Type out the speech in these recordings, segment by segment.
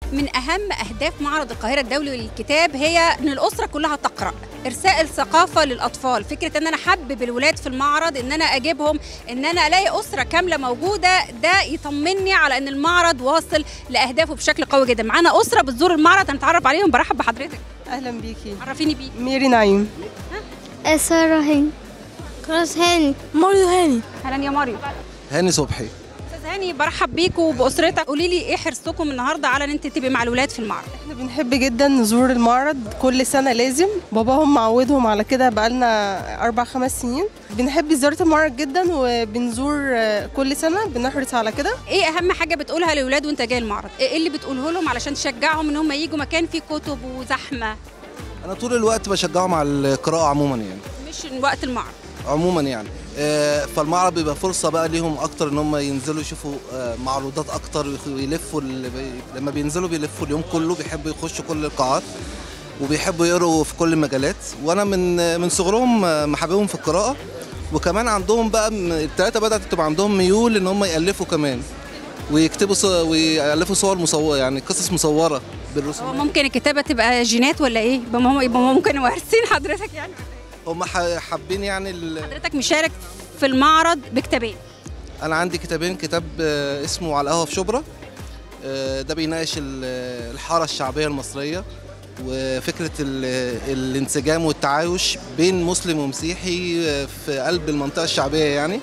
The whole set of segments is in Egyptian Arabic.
من أهم أهداف معرض القاهرة الدولي للكتاب هي أن الأسرة كلها تقرأ إرساء الثقافة للأطفال فكرة أن أنا أحبب الولاد في المعرض أن أنا أجيبهم أن أنا ألاقي أسرة كاملة موجودة ده يطمني على أن المعرض واصل لأهدافه بشكل قوي جدا معانا أسرة بتزور المعرض هنتعرف عليهم برحب بحضرتك اهلا بيكي عرفيني بيه ميري نعيم سارة هاني كراس هاني ماريو هاني أهلا يا ماريو هاني صبحي أستاذ هاني برحب بيكوا وبأسرتك قولي لي إيه حرصكم النهاردة على أن أنت تبقي مع الولاد في المعرض احنا بنحب جدا نزور المعرض كل سنه لازم باباهم معودهم على كده بقالنا اربع خمس سنين بنحب زياره المعرض جدا وبنزور آه، كل سنه بنحرص على كده ايه اهم حاجه بتقولها للولاد وانت جاي المعرض ايه اللي بتقوله لهم علشان تشجعهم ان هم يجوا مكان فيه كتب وزحمه انا طول الوقت بشجعهم على القراءه عموما يعني مش وقت المعرض عموما يعني آه، فالمعرض بيبقى فرصه بقى ليهم اكتر ان هم ينزلوا يشوفوا آه، معروضات اكتر ويخ- ويلفوا ال- بي- لما بينزلوا بيلفوا اليوم كله بيحبوا يخشوا كل القاعات وبيحبوا يقروا في كل المجالات وانا من من صغرهم آه، محببهم في القراءه وكمان عندهم بقى م- التلاته بدات تبقى عندهم ميول ان هم يالفوا كمان ويكتبوا ص- ويالفوا صور مصوره يعني قصص مصوره هو بالرسوم ممكن الكتابه تبقى جينات ولا ايه يبقى هم يبقى ممكن وارثين حضرتك يعني هم ح- حابين يعني ال- حضرتك مشارك في المعرض بكتابين انا عندي كتابين كتاب آه، اسمه على القهوه في شبرا آه، ده بيناقش ال- الحاره الشعبيه المصريه وفكره ال- الانسجام والتعايش بين مسلم ومسيحي آه، في قلب المنطقه الشعبيه يعني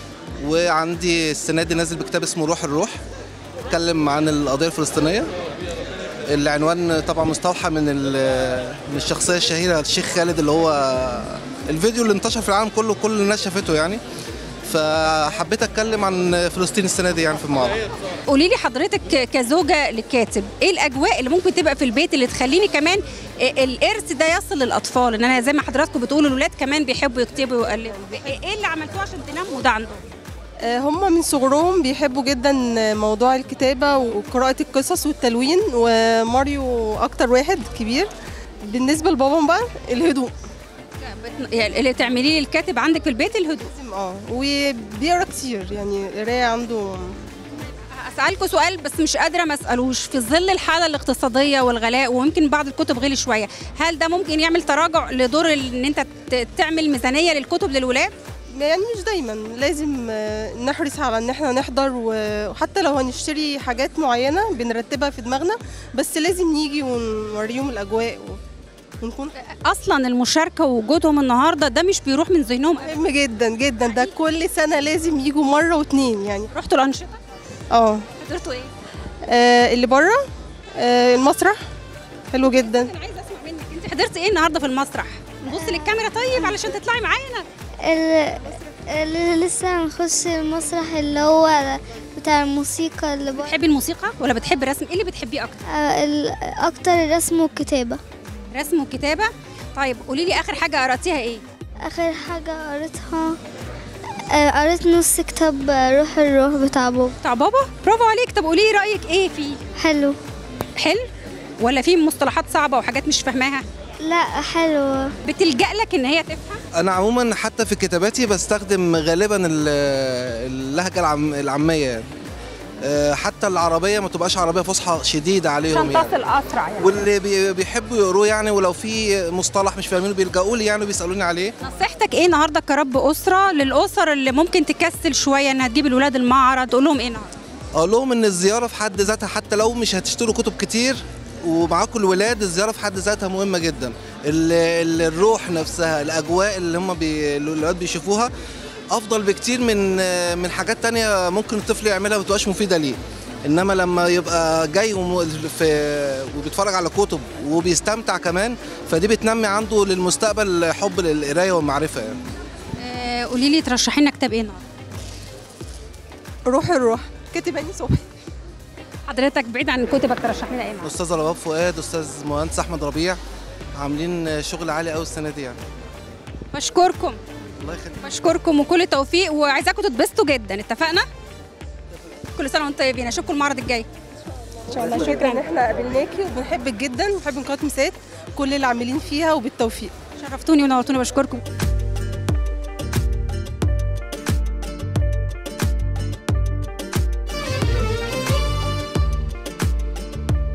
وعندي السنه دي نازل بكتاب اسمه روح الروح اتكلم عن القضيه الفلسطينيه العنوان طبعا مستوحى من ال- من الشخصيه الشهيره الشيخ خالد اللي هو الفيديو اللي انتشر في العالم كله كل الناس شافته يعني فحبيت اتكلم عن فلسطين السنه دي يعني في المعرض قولي لي حضرتك ك- كزوجه لكاتب ايه الاجواء اللي ممكن تبقى في البيت اللي تخليني كمان إيه الارث ده يصل للاطفال ان انا زي ما حضراتكم بتقولوا الولاد كمان بيحبوا يكتبوا ويقلبوا ايه إيه اللي عملتوه عشان تنموا ده عندهم آه، هم من صغرهم بيحبوا جدا موضوع الكتابة وقراءة القصص والتلوين وماريو أكتر واحد كبير بالنسبة لباباهم بقى الهدوء بت- يعني اللي تعمليه الكاتب عندك في البيت الهدوء اه وبيقرا كتير يعني القراية عنده اسالكوا سؤال بس مش قادره ما اسالوش في ظل الحاله الاقتصاديه والغلاء ويمكن بعض الكتب غلي شويه هل ده ممكن يعمل تراجع لدور ال- ان انت ت- تعمل ميزانيه للكتب للولاد يعني مش دايما لازم آه، نحرص على ان احنا نحضر و- وحتى لو هنشتري حاجات معينة بنرتبها في دماغنا بس لازم نيجي ونوريهم الأجواء و- ونكون اصلا المشاركه ووجودهم النهارده ده مش بيروح من ذهنهم مهم جدا جدا ده كل سنة لازم يجوا مرة واتنين يعني رحتوا الانشطه اه حضرتوا ايه آه، اللي بره آه، المسرح حلو جدا انا عايزه اسمع منك انت حضرتي ايه النهارده في المسرح نبص للكاميرا طيب علشان تطلعي معانا ال- اللي لسه هنخش المسرح اللي هو بتاع الموسيقى اللي بره بتحبي الموسيقى ولا بتحبي الرسم ايه اللي بتحبيه اكتر آه، ال- اكتر الرسم والكتابة رسم وكتابه طيب قولي لي اخر حاجه قراتيها ايه اخر حاجة قريتها آه، قريت نص كتاب روح الروح بتاع بابا بتاع بابا برافو عليك طب قولي لي رايك ايه فيه حلو حلو ولا في مصطلحات صعبه وحاجات مش فاهماها لا حلو بتلجأ لك ان هي تفهم انا عموما حتى في كتاباتي بستخدم غالبا ال- اللهجه العم العاميه يعني آه، حتى العربيه ما تبقاش عربيه فصحى شديده عليهم يعني اسرع يعني واللي بي- بيحبوا يقروه يعني ولو في مصطلح مش فاهمينه بيلجأوا لي يعني وبيسالوني عليه نصيحتك ايه النهارده كرب اسره للاسر اللي ممكن تكسل شويه انها تجيب الولاد المعرض تقول لهم ايه النهارده اقول لهم ان الزياره في حد ذاتها حتى لو مش هتشتروا كتب كتير ومعاكم الولاد الزياره في حد ذاتها مهمه جدا ال- ال- الروح نفسها الاجواء اللي هم بي... اللي الولاد بيشوفوها افضل بكتير من من حاجات تانية ممكن الطفل يعملها ما تبقاش مفيده ليه انما لما يبقى جاي وم... في... وبيتفرج على كتب وبيستمتع كمان فدي بتنمي عنده للمستقبل حب للقرايه والمعرفه يعني آه قولي لي ترشحي لنا كتاب ايه النهارده روح الروح كاتب هاني صبحي حضرتك بعيد عن كتبك ترشحي لنا ايه النهارده استاذ رباب فؤاد استاذ مهندس احمد ربيع عاملين شغل عالي قوي السنه دي يعني بشكركم الله يخليك بشكركم وكل توفيق وعايزاكم تتبسطوا جدا اتفقنا كل سنه وانتم طيبين اشوفكم المعرض الجاي ان شاء الله شكرا ان احنا قابلناكي وبنحبك جدا وبنحب قناه مسات كل اللي عاملين فيها وبالتوفيق شرفتوني ونورتوني بشكركم